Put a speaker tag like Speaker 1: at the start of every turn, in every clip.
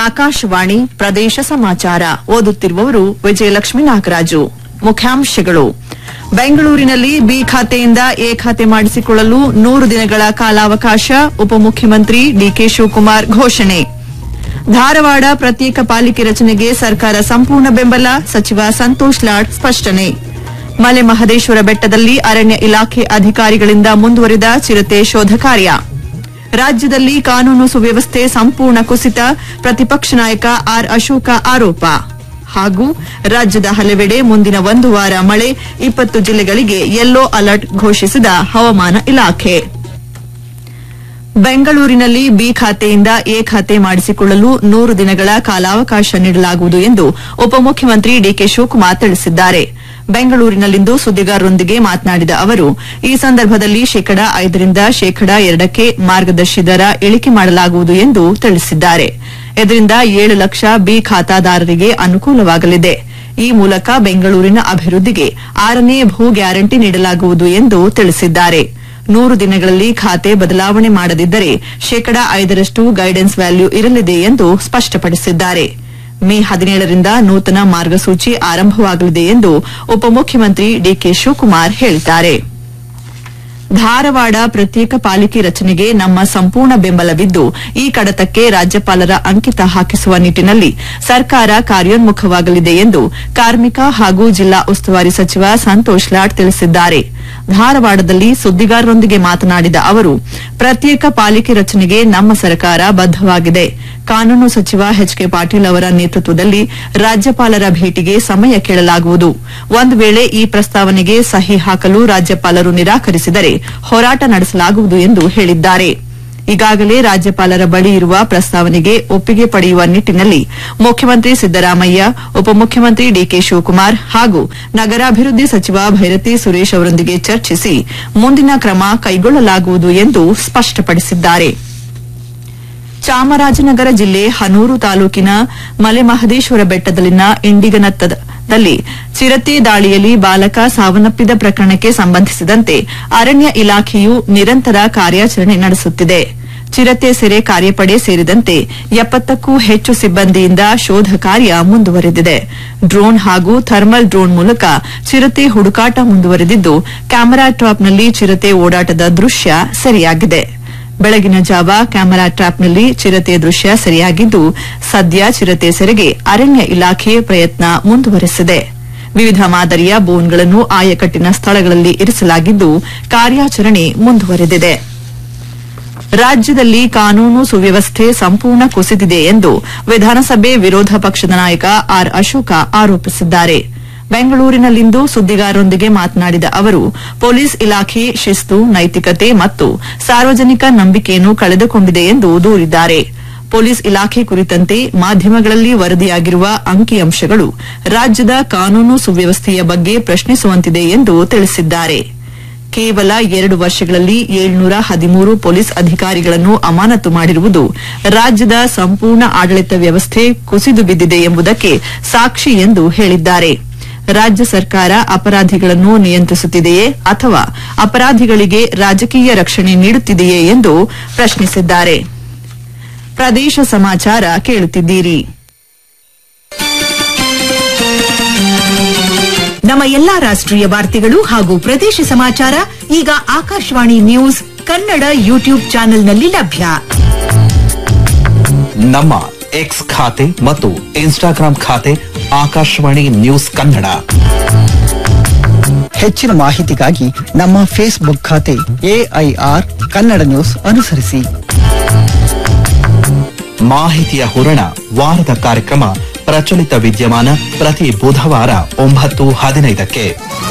Speaker 1: ಆಕಾಶವಾಣಿ ಪ್ರದೇಶ ಸಮಾಚಾರ ಓದುತ್ತಿರುವವರು ವಿಜಯಲಕ್ಷ್ಮಿ ನಾಗರಾಜು ಮುಖ್ಯಾಂಶಗಳು ಬೆಂಗಳೂರಿನಲ್ಲಿ ಬಿ ಖಾತೆಯಿಂದ ಎ ಖಾತೆ ಮಾಡಿಸಿಕೊಳ್ಳಲು ನೂರು ದಿನಗಳ ಕಾಲಾವಕಾಶ ಉಪಮುಖ್ಯಮಂತ್ರಿ ಡಿಕೆ ಶಿವಕುಮಾರ್ ಘೋಷಣೆ ಧಾರವಾಡ ಪ್ರತ್ಯೇಕ ಪಾಲಿಕೆ ರಚನೆಗೆ ಸರ್ಕಾರ ಸಂಪೂರ್ಣ ಬೆಂಬಲ ಸಚಿವ ಸಂತೋಷ್ ಲಾಡ್ ಸ್ಪಷ್ಟನೆ ಮಲೆ ಮಹದೇಶ್ವರ ಬೆಟ್ಟದಲ್ಲಿ ಅರಣ್ಯ ಇಲಾಖೆ ಅಧಿಕಾರಿಗಳಿಂದ ಮುಂದುವರಿದ ಚಿರತೆ ಶೋಧ ಕಾರ್ಯ ರಾಜ್ಯದಲ್ಲಿ ಕಾನೂನು ಸುವ್ಯವಸ್ಥೆ ಸಂಪೂರ್ಣ ಕುಸಿತ ಪ್ರತಿಪಕ್ಷ ನಾಯಕ ಆರ್ ಅಶೋಕ ಆರೋಪ ಹಾಗೂ ರಾಜ್ಯದ ಹಲವೆಡೆ ಮುಂದಿನ ಒಂದು ವಾರ ಮಳೆ ಇಪ್ಪತ್ತು ಜಿಲ್ಲೆಗಳಿಗೆ ಯೆಲ್ಲೋ ಅಲರ್ಟ್ ಘೋಷಿಸಿದ ಹವಾಮಾನ ಇಲಾಖೆ ಬೆಂಗಳೂರಿನಲ್ಲಿ ಬಿ ಖಾತೆಯಿಂದ ಎ ಖಾತೆ ಮಾಡಿಸಿಕೊಳ್ಳಲು ನೂರು ದಿನಗಳ ಕಾಲಾವಕಾಶ ನೀಡಲಾಗುವುದು ಎಂದು ಉಪಮುಖ್ಯಮಂತ್ರಿ ಡಿಕೆ ಶಿವಕುಮಾರ್ ತಿಳಿಸಿದ್ದಾರೆ ಬೆಂಗಳೂರಿನಲ್ಲಿಂದು ಸುದ್ದಿಗಾರರೊಂದಿಗೆ ಮಾತನಾಡಿದ ಅವರು ಈ ಸಂದರ್ಭದಲ್ಲಿ ಶೇಕಡಾ ಐದರಿಂದ ಶೇಕಡಾ ಎರಡಕ್ಕೆ ಮಾರ್ಗದರ್ಶಿ ದರ ಇಳಿಕೆ ಮಾಡಲಾಗುವುದು ಎಂದು ತಿಳಿಸಿದ್ದಾರೆ ಇದರಿಂದ ಏಳು ಲಕ್ಷ ಬಿ ಖಾತಾದಾರರಿಗೆ ಅನುಕೂಲವಾಗಲಿದೆ ಈ ಮೂಲಕ ಬೆಂಗಳೂರಿನ ಅಭಿವೃದ್ಧಿಗೆ ಆರನೇ ಭೂ ಗ್ಯಾರಂಟಿ ನೀಡಲಾಗುವುದು ಎಂದು ತಿಳಿಸಿದ್ದಾರೆ ನೂರು ದಿನಗಳಲ್ಲಿ ಖಾತೆ ಬದಲಾವಣೆ ಮಾಡದಿದ್ದರೆ ಶೇಕಡಾ ಐದರಷ್ಟು ಗೈಡೆನ್ಸ್ ವ್ಯಾಲ್ಯೂ ಇರಲಿದೆ ಎಂದು ಸ್ಪಷ್ಟಪಡಿಸಿದ್ದಾರೆ ಮೇ ಹದಿನೇಳರಿಂದ ನೂತನ ಮಾರ್ಗಸೂಚಿ ಆರಂಭವಾಗಲಿದೆ ಎಂದು ಉಪಮುಖ್ಯಮಂತ್ರಿ ಡಿಕೆ ಶಿವಕುಮಾರ್ ಹೇಳಿದ್ದಾರೆ ಧಾರವಾಡ ಪ್ರತ್ಯೇಕ ಪಾಲಿಕೆ ರಚನೆಗೆ ನಮ್ಮ ಸಂಪೂರ್ಣ ಬೆಂಬಲವಿದ್ದು ಈ ಕಡತಕ್ಕೆ ರಾಜ್ಯಪಾಲರ ಅಂಕಿತ ಹಾಕಿಸುವ ನಿಟ್ಟಿನಲ್ಲಿ ಸರ್ಕಾರ ಕಾರ್ಯೋನ್ಮುಖವಾಗಲಿದೆ ಎಂದು ಕಾರ್ಮಿಕ ಹಾಗೂ ಜಿಲ್ಲಾ ಉಸ್ತುವಾರಿ ಸಚಿವ ಸಂತೋಷ್ ಲಾಡ್ ತಿಳಿಸಿದ್ದಾರೆ ಧಾರವಾಡದಲ್ಲಿ ಸುದ್ದಿಗಾರರೊಂದಿಗೆ ಮಾತನಾಡಿದ ಅವರು ಪ್ರತ್ಯೇಕ ಪಾಲಿಕೆ ರಚನೆಗೆ ನಮ್ಮ ಸರ್ಕಾರ ಬದ್ದವಾಗಿದೆ ಕಾನೂನು ಸಚಿವ ಎಚ್ ಕೆ ಪಾಟೀಲ್ ಅವರ ನೇತೃತ್ವದಲ್ಲಿ ರಾಜ್ಯಪಾಲರ ಭೇಟಿಗೆ ಸಮಯ ಕೇಳಲಾಗುವುದು ಒಂದು ವೇಳೆ ಈ ಪ್ರಸ್ತಾವನೆಗೆ ಸಹಿ ಹಾಕಲು ರಾಜ್ಯಪಾಲರು ನಿರಾಕರಿಸಿದರೆ ಹೋರಾಟ ನಡೆಸಲಾಗುವುದು ಎಂದು ಹೇಳಿದ್ದಾರೆ ಈಗಾಗಲೇ ರಾಜ್ಯಪಾಲರ ಬಳಿ ಇರುವ ಪ್ರಸ್ತಾವನೆಗೆ ಒಪ್ಪಿಗೆ ಪಡೆಯುವ ನಿಟ್ಟಿನಲ್ಲಿ ಮುಖ್ಯಮಂತ್ರಿ ಸಿದ್ದರಾಮಯ್ಯ ಉಪಮುಖ್ಯಮಂತ್ರಿ ಡಿಕೆ ಶಿವಕುಮಾರ್ ಹಾಗೂ ನಗರಾಭಿವೃದ್ಧಿ ಸಚಿವ ಭೈರತಿ ಸುರೇಶ್ ಅವರೊಂದಿಗೆ ಚರ್ಚಿಸಿ ಮುಂದಿನ ಕ್ರಮ ಕೈಗೊಳ್ಳಲಾಗುವುದು ಎಂದು ಸ್ಪಷ್ಟಪಡಿಸಿದ್ದಾರೆ ಚಾಮರಾಜನಗರ ಜಿಲ್ಲೆ ಹನೂರು ತಾಲೂಕಿನ ಮಲೆಮಹದೇಶ್ವರ ಬೆಟ್ಟದಲ್ಲಿನ ಇಂಡಿಗನತ್ತದಲ್ಲಿ ಚಿರತೆ ದಾಳಿಯಲ್ಲಿ ಬಾಲಕ ಸಾವನ್ನಪ್ಪಿದ ಪ್ರಕರಣಕ್ಕೆ ಸಂಬಂಧಿಸಿದಂತೆ ಅರಣ್ಯ ಇಲಾಖೆಯು ನಿರಂತರ ಕಾರ್ಯಾಚರಣೆ ನಡೆಸುತ್ತಿದೆ ಚಿರತೆ ಸೆರೆ ಕಾರ್ಯಪಡೆ ಸೇರಿದಂತೆ ಎಪ್ಪತ್ತಕ್ಕೂ ಹೆಚ್ಚು ಸಿಬ್ಬಂದಿಯಿಂದ ಶೋಧ ಕಾರ್ಯ ಮುಂದುವರೆದಿದೆ ಡ್ರೋನ್ ಹಾಗೂ ಥರ್ಮಲ್ ಡ್ರೋನ್ ಮೂಲಕ ಚಿರತೆ ಹುಡುಕಾಟ ಮುಂದುವರೆದಿದ್ದು ಕ್ಯಾಮೆರಾ ಟ್ರಾಪ್ನಲ್ಲಿ ಚಿರತೆ ಓಡಾಟದ ದೃಶ್ಯ ಸೆರೆಯಾಗಿದೆ ಬೆಳಗಿನ ಜಾವ ಕ್ಯಾಮೆರಾ ಟ್ರಾಪ್ನಲ್ಲಿ ಚಿರತೆ ದೃಶ್ಯ ಸೆರೆಯಾಗಿದ್ದು ಸದ್ಯ ಚಿರತೆ ಸೆರೆಗೆ ಅರಣ್ಯ ಇಲಾಖೆ ಪ್ರಯತ್ನ ಮುಂದುವರೆಸಿದೆ ವಿವಿಧ ಮಾದರಿಯ ಬೋನ್ಗಳನ್ನು ಆಯಕಟ್ಟಿನ ಸ್ಥಳಗಳಲ್ಲಿ ಇರಿಸಲಾಗಿದ್ದು ಕಾರ್ಯಾಚರಣೆ ಮುಂದುವರೆದಿದೆ ರಾಜ್ಯದಲ್ಲಿ ಕಾನೂನು ಸುವ್ಯವಸ್ಥೆ ಸಂಪೂರ್ಣ ಕುಸಿದಿದೆ ಎಂದು ವಿಧಾನಸಭೆ ವಿರೋಧ ಪಕ್ಷದ ನಾಯಕ ಆರ್ ಅಶೋಕ ಆರೋಪಿಸಿದ್ದಾರೆ ಬೆಂಗಳೂರಿನಲ್ಲಿಂದು ಸುದ್ದಿಗಾರರೊಂದಿಗೆ ಮಾತನಾಡಿದ ಅವರು ಪೊಲೀಸ್ ಇಲಾಖೆ ಶಿಸ್ತು ನೈತಿಕತೆ ಮತ್ತು ಸಾರ್ವಜನಿಕ ನಂಬಿಕೆಯನ್ನು ಕಳೆದುಕೊಂಡಿದೆ ಎಂದು ದೂರಿದ್ದಾರೆ ಪೊಲೀಸ್ ಇಲಾಖೆ ಕುರಿತಂತೆ ಮಾಧ್ಯಮಗಳಲ್ಲಿ ವರದಿಯಾಗಿರುವ ಅಂಕಿಅಂಶಗಳು ರಾಜ್ಯದ ಕಾನೂನು ಸುವ್ಯವಸ್ಥೆಯ ಬಗ್ಗೆ ಪ್ರಶ್ನಿಸುವಂತಿದೆ ಎಂದು ತಿಳಿಸಿದ್ದಾರೆ ಕೇವಲ ಎರಡು ವರ್ಷಗಳಲ್ಲಿ ಏಳ್ನೂರ ಹದಿಮೂರು ಪೊಲೀಸ್ ಅಧಿಕಾರಿಗಳನ್ನು ಅಮಾನತು ಮಾಡಿರುವುದು ರಾಜ್ಯದ ಸಂಪೂರ್ಣ ಆಡಳಿತ ವ್ಯವಸ್ಥೆ ಕುಸಿದು ಬಿದ್ದಿದೆ ಎಂಬುದಕ್ಕೆ ಸಾಕ್ಷಿ ಎಂದು ಹೇಳಿದ್ದಾರೆ ರಾಜ್ಯ ಸರ್ಕಾರ ಅಪರಾಧಿಗಳನ್ನು ನಿಯಂತ್ರಿಸುತ್ತಿದೆಯೇ ಅಥವಾ ಅಪರಾಧಿಗಳಿಗೆ ರಾಜಕೀಯ ರಕ್ಷಣೆ ನೀಡುತ್ತಿದೆಯೇ ಎಂದು ಪ್ರಶ್ನಿಸಿದ್ದಾರೆ ಪ್ರದೇಶ ಸಮಾಚಾರ ಕೇಳುತ್ತಿದ್ದೀರಿ
Speaker 2: ನಮ್ಮ ಎಲ್ಲಾ ರಾಷ್ಟ್ರೀಯ ವಾರ್ತೆಗಳು ಹಾಗೂ ಪ್ರದೇಶ ಸಮಾಚಾರ ಈಗ ಆಕಾಶವಾಣಿ ನ್ಯೂಸ್ ಕನ್ನಡ ಯೂಟ್ಯೂಬ್ ಚಾನೆಲ್ನಲ್ಲಿ ಲಭ್ಯ
Speaker 3: ನಮ್ಮ ಎಕ್ಸ್ ಖಾತೆ ಮತ್ತು ಇನ್ಸ್ಟಾಗ್ರಾಂ ಖಾತೆ ಆಕಾಶವಾಣಿ ನ್ಯೂಸ್ ಕನ್ನಡ
Speaker 4: ಹೆಚ್ಚಿನ ಮಾಹಿತಿಗಾಗಿ ನಮ್ಮ ಫೇಸ್ಬುಕ್ ಖಾತೆ ಎಐಆರ್ ಕನ್ನಡ ನ್ಯೂಸ್ ಅನುಸರಿಸಿ
Speaker 3: ಮಾಹಿತಿಯ ಹೂರಣ ವಾರದ ಕಾರ್ಯಕ್ರಮ ಪ್ರಚಲಿತ ವಿದ್ಯಮಾನ ಪ್ರತಿ ಬುಧವಾರ ಒಂಬತ್ತು ಹದಿನೈದಕ್ಕೆ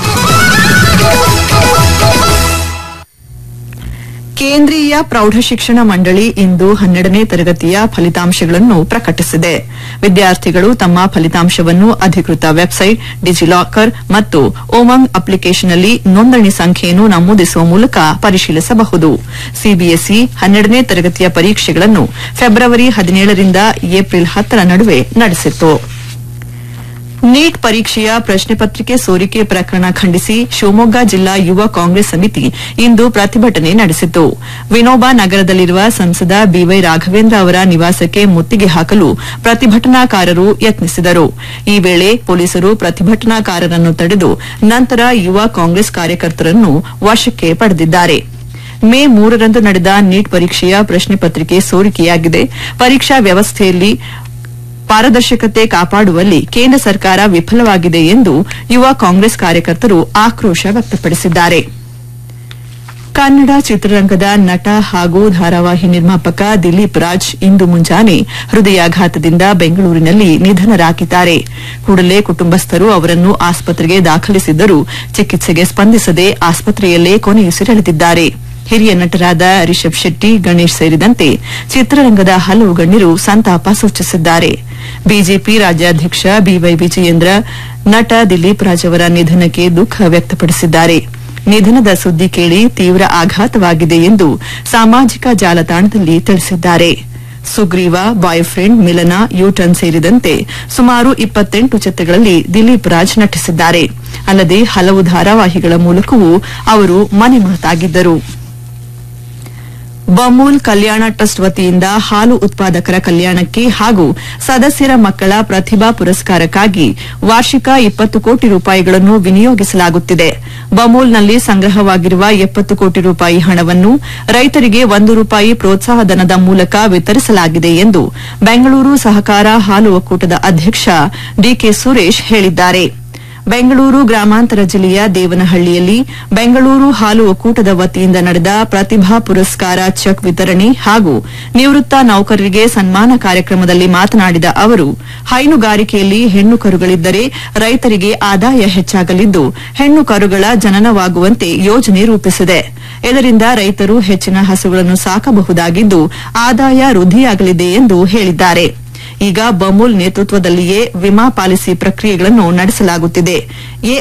Speaker 1: ಕೇಂದ್ರೀಯ ಪ್ರೌಢಶಿಕ್ಷಣ ಮಂಡಳಿ ಇಂದು ಹನ್ನೆರಡನೇ ತರಗತಿಯ ಫಲಿತಾಂಶಗಳನ್ನು ಪ್ರಕಟಿಸಿದೆ ವಿದ್ಯಾರ್ಥಿಗಳು ತಮ್ಮ ಫಲಿತಾಂಶವನ್ನು ಅಧಿಕೃತ ವೆಬ್ಸೈಟ್ ಡಿಜಿಲಾಕರ್ ಮತ್ತು ಉಮಂಗ್ ಅಪ್ಲಿಕೇಶನ್ನಲ್ಲಿ ನೋಂದಣಿ ಸಂಖ್ಯೆಯನ್ನು ನಮೂದಿಸುವ ಮೂಲಕ ಪರಿಶೀಲಿಸಬಹುದು ಸಿಬಿಎಸ್ಇ ಹನ್ನೆರಡನೇ ತರಗತಿಯ ಪರೀಕ್ಷೆಗಳನ್ನು ಫೆಬ್ರವರಿ ಹದಿನೇಳರಿಂದ ಏಪ್ರಿಲ್ ಹತ್ತರ ನಡುವೆ ನಡೆಸಿತ್ತು ನೀಟ್ ಪರೀಕ್ಷೆಯ ಪ್ರಶ್ನೆ ಪತ್ರಿಕೆ ಸೋರಿಕೆ ಪ್ರಕರಣ ಖಂಡಿಸಿ ಶಿವಮೊಗ್ಗ ಜಿಲ್ಲಾ ಯುವ ಕಾಂಗ್ರೆಸ್ ಸಮಿತಿ ಇಂದು ಪ್ರತಿಭಟನೆ ನಡೆಸಿತು ವಿನೋಬಾ ನಗರದಲ್ಲಿರುವ ಸಂಸದ ಬಿವೈ ರಾಘವೇಂದ್ರ ಅವರ ನಿವಾಸಕ್ಕೆ ಮುತ್ತಿಗೆ ಹಾಕಲು ಪ್ರತಿಭಟನಾಕಾರರು ಯತ್ನಿಸಿದರು ಈ ವೇಳೆ ಪೊಲೀಸರು ಪ್ರತಿಭಟನಾಕಾರರನ್ನು ತಡೆದು ನಂತರ ಯುವ ಕಾಂಗ್ರೆಸ್ ಕಾರ್ಯಕರ್ತರನ್ನು ವಶಕ್ಕೆ ಪಡೆದಿದ್ದಾರೆ ಮೇ ಮೂರರಂದು ನಡೆದ ನೀಟ್ ಪರೀಕ್ಷೆಯ ಪ್ರಶ್ನೆ ಪತ್ರಿಕೆ ಸೋರಿಕೆಯಾಗಿದೆ ಪರೀಕ್ಷಾ ವ್ಯವಸ್ಥೆಯಲ್ಲಿ ಪಾರದರ್ಶಕತೆ ಕಾಪಾಡುವಲ್ಲಿ ಕೇಂದ್ರ ಸರ್ಕಾರ ವಿಫಲವಾಗಿದೆ ಎಂದು ಯುವ ಕಾಂಗ್ರೆಸ್ ಕಾರ್ಯಕರ್ತರು ಆಕ್ರೋಶ ವ್ಯಕ್ತಪಡಿಸಿದ್ದಾರೆ ಕನ್ನಡ ಚಿತ್ರರಂಗದ ನಟ ಹಾಗೂ ಧಾರಾವಾಹಿ ನಿರ್ಮಾಪಕ ದಿಲೀಪ್ ರಾಜ್ ಇಂದು ಮುಂಜಾನೆ ಹೃದಯಾಘಾತದಿಂದ ಬೆಂಗಳೂರಿನಲ್ಲಿ ನಿಧನರಾಗಿದ್ದಾರೆ ಕೂಡಲೇ ಕುಟುಂಬಸ್ಥರು ಅವರನ್ನು ಆಸ್ಪತ್ರೆಗೆ ದಾಖಲಿಸಿದ್ದರೂ ಚಿಕಿತ್ಸೆಗೆ ಸ್ಪಂದಿಸದೆ ಆಸ್ಪತ್ರೆಯಲ್ಲೇ ಕೊನೆಯುಸಿರೆಳೆದಿದ್ದಾರೆ ಹಿರಿಯ ನಟರಾದ ರಿಷಬ್ ಶೆಟ್ಟಿ ಗಣೇಶ್ ಸೇರಿದಂತೆ ಚಿತ್ರರಂಗದ ಹಲವು ಗಣ್ಯರು ಸಂತಾಪ ಸೂಚಿಸಿದ್ದಾರೆ ಬಿಜೆಪಿ ರಾಜ್ಯಾಧ್ಯಕ್ಷ ಬಿವೈ ವಿಜಯೇಂದ್ರ ನಟ ದಿಲೀಪ್ ರಾಜ್ ಅವರ ನಿಧನಕ್ಕೆ ದುಃಖ ವ್ಯಕ್ತಪಡಿಸಿದ್ದಾರೆ ನಿಧನದ ಸುದ್ದಿ ಕೇಳಿ ತೀವ್ರ ಆಘಾತವಾಗಿದೆ ಎಂದು ಸಾಮಾಜಿಕ ಜಾಲತಾಣದಲ್ಲಿ ತಿಳಿಸಿದ್ದಾರೆ Sugreeva boyfriend Milana U turn ಸೇರಿದಂತೆ ಸುಮಾರು ಇಪ್ಪತ್ತೆಂಟು ಚಿತ್ರಗಳಲ್ಲಿ ದಿಲೀಪ್ ರಾಜ್ ನಟಿಸಿದ್ದಾರೆ ಅಲ್ಲದೆ ಹಲವು ಧಾರಾವಾಹಿಗಳ ಮೂಲಕವೂ ಅವರು ಮನೆ ಮಾತಾಗಿದ್ದರು ಬಮೂಲ್ ಕಲ್ಯಾಣ ಟ್ರಸ್ಟ್ ವತಿಯಿಂದ ಹಾಲು ಉತ್ಪಾದಕರ ಕಲ್ಯಾಣಕ್ಕೆ ಹಾಗೂ ಸದಸ್ಯರ ಮಕ್ಕಳ ಪ್ರತಿಭಾ ಪುರಸ್ಕಾರಕ್ಕಾಗಿ ವಾರ್ಷಿಕ ಇಪ್ಪತ್ತು ಕೋಟಿ ರೂಪಾಯಿಗಳನ್ನು ವಿನಿಯೋಗಿಸಲಾಗುತ್ತಿದೆ ಬಮೂಲ್ನಲ್ಲಿ ಸಂಗ್ರಹವಾಗಿರುವ ಎಪ್ಪತ್ತು ಕೋಟಿ ರೂಪಾಯಿ ಹಣವನ್ನು ರೈತರಿಗೆ ಒಂದು ರೂಪಾಯಿ ಪ್ರೋತ್ಸಾಹಧನದ ಮೂಲಕ ವಿತರಿಸಲಾಗಿದೆ ಎಂದು ಬೆಂಗಳೂರು ಸಹಕಾರ ಹಾಲು ಒಕ್ಕೂಟದ ಅಧ್ಯಕ್ಷ ಡಿಕೆ ಸುರೇಶ್ ಹೇಳಿದ್ದಾರೆ ಬೆಂಗಳೂರು ಗ್ರಾಮಾಂತರ ಜಿಲ್ಲೆಯ ದೇವನಹಳ್ಳಿಯಲ್ಲಿ ಬೆಂಗಳೂರು ಹಾಲು ಒಕ್ಕೂಟದ ವತಿಯಿಂದ ನಡೆದ ಪ್ರತಿಭಾ ಪುರಸ್ಕಾರ ಚೆಕ್ ವಿತರಣೆ ಹಾಗೂ ನಿವೃತ್ತ ನೌಕರರಿಗೆ ಸನ್ಮಾನ ಕಾರ್ಯಕ್ರಮದಲ್ಲಿ ಮಾತನಾಡಿದ ಅವರು ಹೈನುಗಾರಿಕೆಯಲ್ಲಿ ಹೆಣ್ಣು ಕರುಗಳಿದ್ದರೆ ರೈತರಿಗೆ ಆದಾಯ ಹೆಚ್ಚಾಗಲಿದ್ದು ಹೆಣ್ಣು ಕರುಗಳ ಜನನವಾಗುವಂತೆ ಯೋಜನೆ ರೂಪಿಸಿದೆ ಇದರಿಂದ ರೈತರು ಹೆಚ್ಚಿನ ಹಸುಗಳನ್ನು ಸಾಕಬಹುದಾಗಿದ್ದು ಆದಾಯ ವೃದ್ಧಿಯಾಗಲಿದೆ ಎಂದು ಹೇಳಿದ್ದಾರೆ ಈಗ ಬಮೂಲ್ ನೇತೃತ್ವದಲ್ಲಿಯೇ ವಿಮಾ ಪಾಲಿಸಿ ಪ್ರಕ್ರಿಯೆಗಳನ್ನು ನಡೆಸಲಾಗುತ್ತಿದೆ